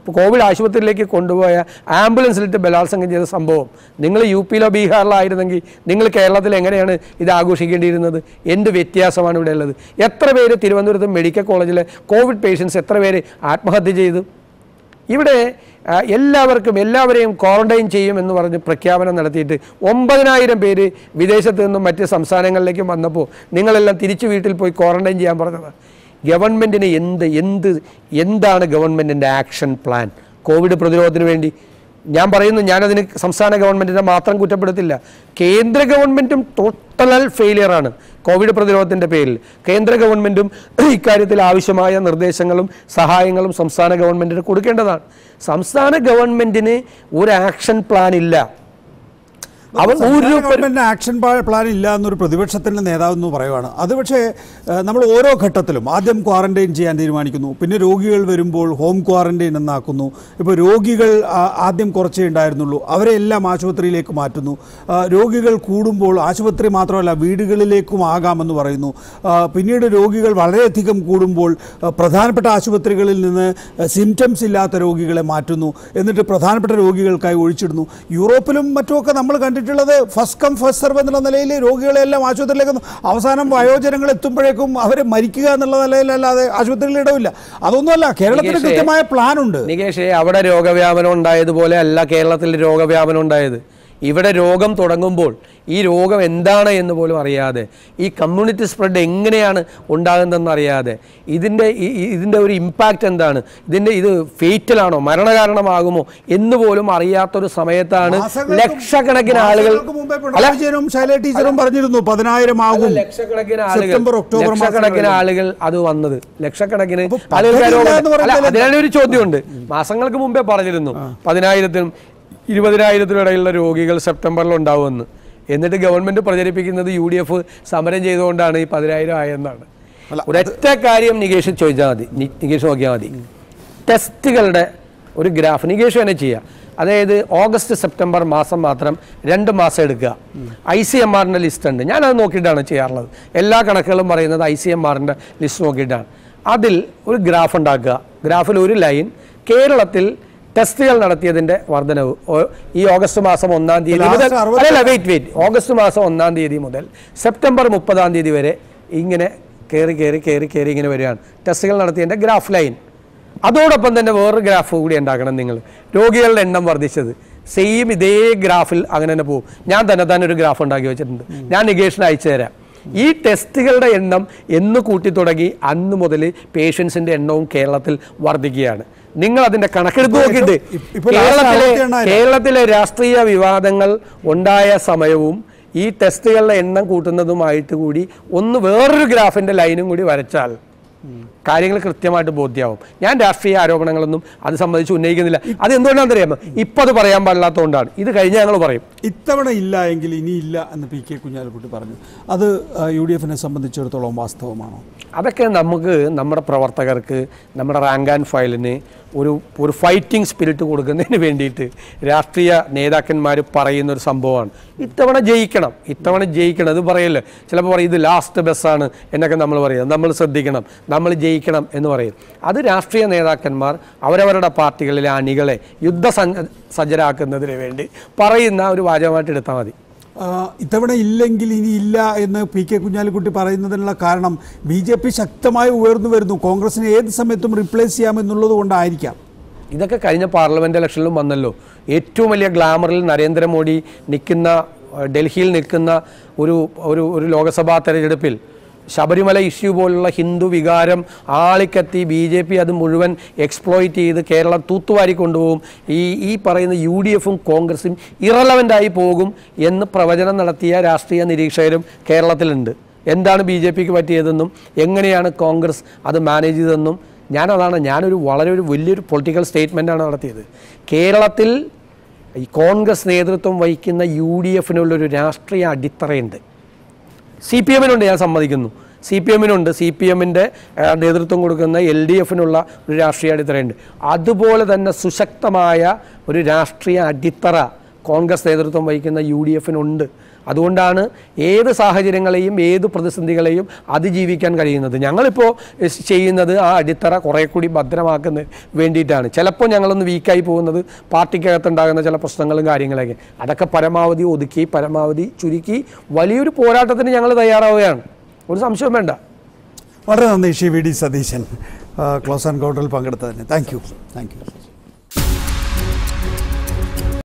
ഇപ്പോൾ കോവിഡ് ആശുപത്രിയിലേക്ക് കൊണ്ടുപോയ ആംബുലൻസിലിട്ട് ബലാത്സംഗം ചെയ്ത സംഭവം നിങ്ങൾ യു പിയിലോ ബീഹാറിലോ ആയിരുന്നെങ്കിൽ നിങ്ങൾ കേരളത്തിൽ എങ്ങനെയാണ് ഇത് ആഘോഷിക്കേണ്ടിയിരുന്നത് എന്ത് വ്യത്യാസമാണ് ഇവിടെ ഉള്ളത് എത്ര പേര് തിരുവനന്തപുരത്ത് മെഡിക്കൽ കോളേജിലെ കോവിഡ് പേഷ്യൻസ് എത്ര പേര് ആത്മഹത്യ ചെയ്തു ഇവിടെ ആ, എല്ലാവർക്കും എല്ലാവരെയും ക്വാറന്റൈൻ ചെയ്യും എന്ന് പറഞ്ഞ് പ്രഖ്യാപനം നടത്തിയിട്ട് ഒമ്പതിനായിരം പേര് വിദേശത്ത് നിന്നും മറ്റ് സംസ്ഥാനങ്ങളിലേക്കും വന്നപ്പോൾ നിങ്ങളെല്ലാം തിരിച്ചു വീട്ടിൽ പോയി ക്വാറന്റൈൻ ചെയ്യാൻ പറഞ്ഞത് ഗവൺമെൻറ്റിന് എന്ത് എന്ത് എന്താണ് ഗവൺമെൻറ്റിൻ്റെ ആക്ഷൻ പ്ലാൻ കോവിഡ് പ്രതിരോധത്തിന് വേണ്ടി ഞാൻ പറയുന്നു ഞാനതിന് സംസ്ഥാന ഗവൺമെൻറ്റിനെ മാത്രം കുറ്റപ്പെടുത്തില്ല കേന്ദ്ര ഗവൺമെൻറ്റും ടോട്ടൽ ഫെയിലിയറാണ് കോവിഡ് പ്രതിരോധത്തിൻ്റെ പേരിൽ കേന്ദ്ര ഗവൺമെൻറ്റും ഇക്കാര്യത്തിൽ ആവശ്യമായ നിർദ്ദേശങ്ങളും സഹായങ്ങളും സംസ്ഥാന ഗവൺമെൻറ്റിന് കൊടുക്കേണ്ടതാണ് സംസ്ഥാന ഗവൺമെൻറ്റിന് ഒരു ആക്ഷൻ പ്ലാൻ ഇല്ല അവൻ ഒരു ഗവൺമെന്റിന് ആക്ഷൻ പ്ലാ- പ്ലാൻ ഇല്ല എന്നൊരു പ്രതിപക്ഷത്തിന്റെ നേതാവ് എന്ന് പറയുവാണ് അത് പക്ഷേ ഏഹ്, നമ്മൾ ഓരോ ഘട്ടത്തിലും ആദ്യം ക്വാറന്റൈൻ ചെയ്യാൻ തീരുമാനിക്കുന്നു പിന്നെ രോഗികൾ വരുമ്പോൾ ഹോം ക്വാറന്റൈൻ എന്നാക്കുന്നു ഇപ്പോൾ രോഗികൾ ആ, ആദ്യം കുറച്ചേ ഉണ്ടായിരുന്നുള്ളൂ അവരെ എല്ലാം ആശുപത്രിയിലേക്ക് മാറ്റുന്നു ആ, രോഗികൾ കൂടുമ്പോൾ ആശുപത്രി മാത്രമല്ല വീടുകളിലേക്കും ആകാമെന്ന് പറയുന്നു ആ, പിന്നീട് രോഗികൾ വളരെയധികം കൂടുമ്പോൾ ആ, പ്രധാനപ്പെട്ട ആശുപത്രികളിൽ നിന്ന് സിംറ്റംസ് ഇല്ലാത്ത രോഗികളെ മാറ്റുന്നു എന്നിട്ട് പ്രധാനപ്പെട്ട രോഗികൾക്കായി ഒഴിച്ചിടുന്നു യൂറോപ്പിലും മറ്റുമൊക്കെ നമ്മൾ കണ്ടിട്ടുള്ളത് ഫസ്റ്റ് കം ഫസ്റ്റ് സർവ് എന്നുള്ള നിലയിൽ രോഗികളെല്ലാം ആശുപത്രിയിലേക്ക് അവസാനം വയോജനങ്ങൾ എത്തുമ്പോഴേക്കും അവർ മരിക്കുക എന്നുള്ള നിലയിലല്ലാതെ ആശുപത്രിയിൽ ഇടവില്ല അതൊന്നുമല്ല കേരളത്തിന് നികേഷേ, കൃത്യമായ പ്ലാൻ ഉണ്ട് നികേഷേ അവിടെ രോഗവ്യാപനം ഉണ്ടായതുപോലെ അല്ല കേരളത്തിൽ രോഗവ്യാപനം ഉണ്ടായത് ഇവിടെ രോഗം തുടങ്ങുമ്പോൾ ഈ രോഗം എന്താണ് എന്ന് പോലും അറിയാതെ ഈ കമ്മ്യൂണിറ്റി സ്പ്രെഡ് എങ്ങനെയാണ് ഉണ്ടാകുന്നതെന്ന് അറിയാതെ ഇതിൻ്റെ ഈ- ഈ- ഇതിൻ്റെ ഒരു ഇമ്പാക്റ്റ് എന്താണ് ഇതിൻ്റെ ഇത് ഫേറ്റലാണോ മരണകാരണമാകുമോ എന്ന് പോലും അറിയാത്തൊരു സമയത്താണ് മാസങ്ങൾക്ക് ലക്ഷക്കണക്കിന് ആളുകൾ മാസങ്ങൾക്ക് മുമ്പേ പിണറായി വിജയനും ശൈല ടീച്ചറും പറഞ്ഞിരുന്നു പതിനായിരം ആകും ലക്ഷക്കണക്കിന് ആളുകൾ സെപ്റ്റംബർ ഒക്ടോബർ ലക്ഷക്കണക്കിന് ആളുകൾ അത് വന്നത് ലക്ഷക്കണക്കിന് അപ്പൊ ആളുകൾക്ക് ആ പദ്ധതി രോഗം- ഇല്ല എന്ന് അല്ല, പറയുന്നതിൽ അതിനാണ് ഒരു ചോദ്യമുണ്ട് മാസങ്ങൾക്ക് മുമ്പേ പറഞ്ഞിരുന്നു പതിനായിരത്തിനും ഇരുപതിനായിരത്തിനും ഇടയിലുള്ള രോഗികൾ സെപ്റ്റംബറിൽ ഉണ്ടാവുമെന്ന് എന്നിട്ട് ഗവൺമെന്റ് പ്രചരിപ്പിക്കുന്നത് യു ഡി എഫ് സമരം ചെയ്തുകൊണ്ടാണ് ഈ പതിനായിരം ആയെന്നാണ് ഒരൊറ്റ കാര്യം നികേഷ് ചോദിച്ചാൽ മതി നി- നികേഷ് നോക്കിയാൽ മതി ടെസ്റ്റുകളുടെ ഒരു ഗ്രാഫ് നികേഷ് തന്നെ ചെയ്യാം അതായത് ഓഗസ്റ്റ് സെപ്റ്റംബർ മാസം മാത്രം രണ്ട് മാസം എടുക്കുക ഐ സി എം ആറിൻ്റെ ലിസ്റ്റ് ഉണ്ട് ഞാനത് നോക്കിയിട്ടാണ് ചെയ്യാറുള്ളത് എല്ലാ കണക്കുകളും പറയുന്നത് ഐ സി എം ആറിൻ്റെ ലിസ്റ്റ് നോക്കിയിട്ടാണ് അതിൽ ഒരു ഗ്രാഫ് ഉണ്ടാക്കുക ഗ്രാഫിൽ ഒരു ലൈൻ കേരളത്തിൽ ടെസ്റ്റുകൾ നടത്തിയതിന്റെ വർധനവ് ഓ- ഈ ഓഗസ്റ്റ് മാസം ഒന്നാം തീയതി Last മുതൽ അറുപത്തി- അല്ലല്ല വെയിറ്റ് വെയിറ്റ് ഓഗസ്റ്റ് മാസം ഒന്നാം തീയതി മുതൽ സെപ്റ്റംബർ മുപ്പതാം തീയതി വരെ ഇങ്ങനെ കയറി കയറി കയറി കയറി ഇങ്ങനെ വരികയാണ് ടെസ്റ്റുകൾ നടത്തിയതിന്റെ ഗ്രാഫ് ലൈൻ അതോടൊപ്പം തന്നെ വേറൊരു ഗ്രാഫ് കൂടി ഉണ്ടാക്കണം നിങ്ങൾ രോഗികളുടെ എണ്ണം വർദ്ധിച്ചത് സെയിം ഇതേ ഗ്രാഫിൽ അങ്ങനെ തന്നെ പോകും ഞാൻ തന്നെ തന്നെ ഒരു ഗ്രാഫ് ഉണ്ടാക്കി വെച്ചിട്ടുണ്ട് ഞാൻ നികേഷിന് അയച്ചു തരാം ഈ ടെസ്റ്റുകളുടെ എണ്ണം എന്ന് കൂട്ടി തുടങ്ങി അന്ന് മുതൽ പേഷ്യൻസിന്റെ എണ്ണവും കേരളത്തിൽ വർദ്ധിക്കുകയാണ് നിങ്ങൾ അതിന്റെ കണക്കെടുത്ത് നോക്കിയിട്ട് ഇപ്പ- ഇപ്പോൾ last കേരളത്തിലെ അറുപത്തിയെണ്ണായിരം. കേരളത്തിലെ രാഷ്ട്രീയ വിവാദങ്ങൾ ഉണ്ടായ സമയവും ഈ ടെസ്റ്റുകളുടെ എണ്ണം കൂട്ടുന്നതുമായിട്ട് കൂടി ഒന്ന് വേറൊരു ഗ്രാഫിന്റെ ലൈനും കൂടി വരച്ചാൽ കാര്യങ്ങൾ കൃത്യമായിട്ട് ബോധ്യമാവും ഞാൻ രാഷ്ട്രീയ ആരോപണങ്ങളൊന്നും അത് സംബന്ധിച്ച് ഉന്നയിക്കുന്നില്ല അത് എന്തുകൊണ്ടാണെന്ന് അറിയാമോ ഇപ്പം അത് പറയാൻ പാടില്ലാത്തതുകൊണ്ടാണ് ഇത് കഴിഞ്ഞ് ഞങ്ങൾ പറയും ഇത്തവണ ഇല്ല എങ്കിൽ ഇനിയില്ല എന്ന് പി കെ കുഞ്ഞാലിക്കുട്ടി പറഞ്ഞു അത് യു ഡി എഫിനെ സംബന്ധിച്ചിടത്തോളം വാസ്തവമാണോ അതൊക്കെ നമുക്ക് നമ്മുടെ പ്രവർത്തകർക്ക് നമ്മുടെ റാങ്ക് ആൻഡ് ഫയലിന് ഒരു ഒരു ഫൈറ്റിംഗ് സ്പിരിറ്റ് കൊടുക്കുന്നതിന് വേണ്ടിയിട്ട് രാഷ്ട്രീയ നേതാക്കന്മാർ പറയുന്ന ഒരു സംഭവമാണ് ഇത്തവണ ജയിക്കണം ഇത്തവണ ജയിക്കണം അത് പറയല്ലേ ചിലപ്പോൾ പറയും ഇത് ലാസ്റ്റ് ബസ്സാണ് എന്നൊക്കെ നമ്മൾ പറയും നമ്മൾ ശ്രദ്ധിക്കണം നമ്മൾ ജയിക്കണം എന്ന് പറയും അത് രാഷ്ട്രീയ നേതാക്കന്മാർ അവരവരുടെ പാർട്ടികളിലെ അണികളെ യുദ്ധ സജ്ജരാക്കുന്നതിന് വേണ്ടി പറയുന്ന ഒരു വാചകമായിട്ട് എടുത്താൽ മതി ആ, ഇത്തവണ ഇല്ലെങ്കിൽ ഇനി ഇല്ല എന്ന് പി കെ കുഞ്ഞാലിക്കുട്ടി പറയുന്നതിനുള്ള കാരണം ബി ജെ പി ശക്തമായി ഉയർന്നു വരുന്നു കോൺഗ്രസിനെ ഏത് സമയത്തും റീപ്ലേസ് ചെയ്യാമെന്നുള്ളത് കൊണ്ടായിരിക്കാം ഇതൊക്കെ കഴിഞ്ഞ പാർലമെന്റ് ഇലക്ഷനിലും വന്നല്ലോ ഏറ്റവും വലിയ ഗ്ലാമറിൽ നരേന്ദ്രമോദി നിൽക്കുന്ന ഏഹ്, ഡൽഹിയിൽ നിൽക്കുന്ന ഒരു ഒരു ഒരു ലോക്സഭാ തെരഞ്ഞെടുപ്പിൽ ശബരിമല ഇഷ്യൂ പോലുള്ള ഹിന്ദു വികാരം ആളിക്കത്തി ബി ജെ പി അത് മുഴുവൻ എക്സ്പ്ലോയിറ്റ് ചെയ്ത് കേരളം തൂത്തുവാരി കൊണ്ടുപോകും ഈ ഈ പറയുന്ന യു ഡി എഫും കോൺഗ്രസും ഇറലവൻ്റായി പോകും എന്ന് പ്രവചനം നടത്തിയ രാഷ്ട്രീയ നിരീക്ഷകരും കേരളത്തിലുണ്ട് എന്താണ് ബി ജെ പിക്ക് പറ്റിയതെന്നും എങ്ങനെയാണ് കോൺഗ്രസ് അത് മാനേജ് ചെയ്തതെന്നും ഞാനതാണ് ഞാനൊരു വളരെ ഒരു വലിയൊരു പൊളിറ്റിക്കൽ സ്റ്റേറ്റ്മെൻറ്റാണ് നടത്തിയത് കേരളത്തിൽ ഈ കോൺഗ്രസ് നേതൃത്വം വഹിക്കുന്ന യു ഡി എഫിനുള്ളൊരു രാഷ്ട്രീയ അടിത്തറയുണ്ട് സി പി എമ്മിനുണ്ട് ഞാൻ സമ്മതിക്കുന്നു സി പി എമ്മിനുണ്ട് സി പി എമ്മിൻ്റെ നേതൃത്വം കൊടുക്കുന്ന എൽ ഡി എഫിനുള്ള ഒരു രാഷ്ട്രീയ അടിത്തറയുണ്ട് അതുപോലെ തന്നെ സുശക്തമായ ഒരു രാഷ്ട്രീയ അടിത്തറ കോൺഗ്രസ് നേതൃത്വം വഹിക്കുന്ന യു ഡി എഫിനുണ്ട് അതുകൊണ്ടാണ് ഏത് സാഹചര്യങ്ങളെയും ഏത് പ്രതിസന്ധികളെയും അതിജീവിക്കാൻ കഴിയുന്നത് ഞങ്ങളിപ്പോൾ സ് ചെയ്യുന്നത് ആ അടിത്തറ കുറേ കൂടി ഭദ്രമാക്കുന്ന വേണ്ടിയിട്ടാണ് ചിലപ്പോൾ ഞങ്ങളൊന്ന് വീക്കായി പോകുന്നത് പാർട്ടിക്കകത്തുണ്ടാകുന്ന ചില പ്രശ്നങ്ങളും കാര്യങ്ങളൊക്കെ അതൊക്കെ പരമാവധി ഒതുക്കി പരമാവധി ചുരുക്കി വലിയൊരു പോരാട്ടത്തിന് ഞങ്ങൾ തയ്യാറാവുകയാണ് ഒരു സംശയവും വേണ്ട വളരെ നന്ദി Shri V D Satheesan close and കൗണ്ടറിൽ പങ്കെടുത്തതിന് താങ്ക് യു താങ്ക് യു